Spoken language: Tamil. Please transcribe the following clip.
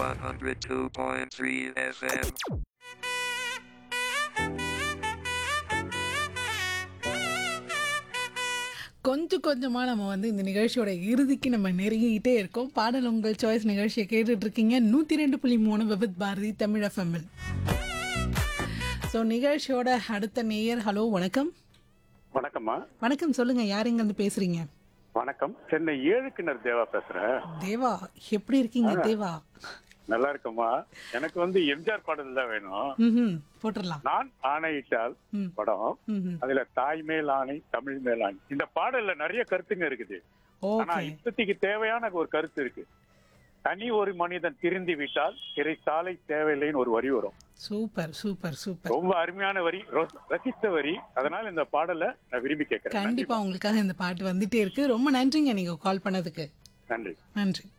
102.3 FM. கொஞ்சம் கொஞ்சமா நம்ம வந்து இந்த நிகழ்ச்சியோட இறுதிக்கு நம்ம நெருங்கிக்கிட்டே இருக்கோம் பாடல் உங்கள் சாய்ஸ் நிகழ்ச்சியை கேட்டுட்டு இருக்கீங்க நூற்றி ரெண்டு புள்ளி மூணு விபத் பாரதி தமிழ் எஃப்எம்எல் ஸோ நிகழ்ச்சியோட அடுத்த நேயர் ஹலோ வணக்கம் வணக்கம்மா வணக்கம் சொல்லுங்க யார் இங்க இருந்து பேசுறீங்க வணக்கம் சென்னை ஏழு கிணறு தேவா பேசுறேன் தேவா எப்படி இருக்கீங்க தேவா நல்லா இருக்கம்மா எனக்கு வந்து எம்ஜிஆர் பாடல் தான் வேணும் ம் போட்டுடலாம் நான் ஆணையிட்டால் ம். படம் ம் அதுல தாய் மேல் ஆணை தமிழ் மேல் ஆணை இந்த பாடல்ல நிறைய கருத்துங்க இருக்குது ஆனா ஓகே இப்பத்திக்கு தேவையான ஒரு கருத்து இருக்கு தனி ஒரு மனிதன் திருந்தி விட்டால் சிறைச்சாலை தேவையில்லைன்னு ஒரு வரி வரும் சூப்பர் சூப்பர் சூப்பர் ரொம்ப அருமையான வரி ரொ- ரசித்த வரி அதனால இந்த பாடலை நான் விரும்பி கேட்கிறேன் கண்டிப்பா உங்களுக்காக இந்த பாட்டு வந்துட்டே இருக்கு ரொம்ப நன்றிங்க நீங்க கால் பண்ணதுக்கு நன்றி நன்றி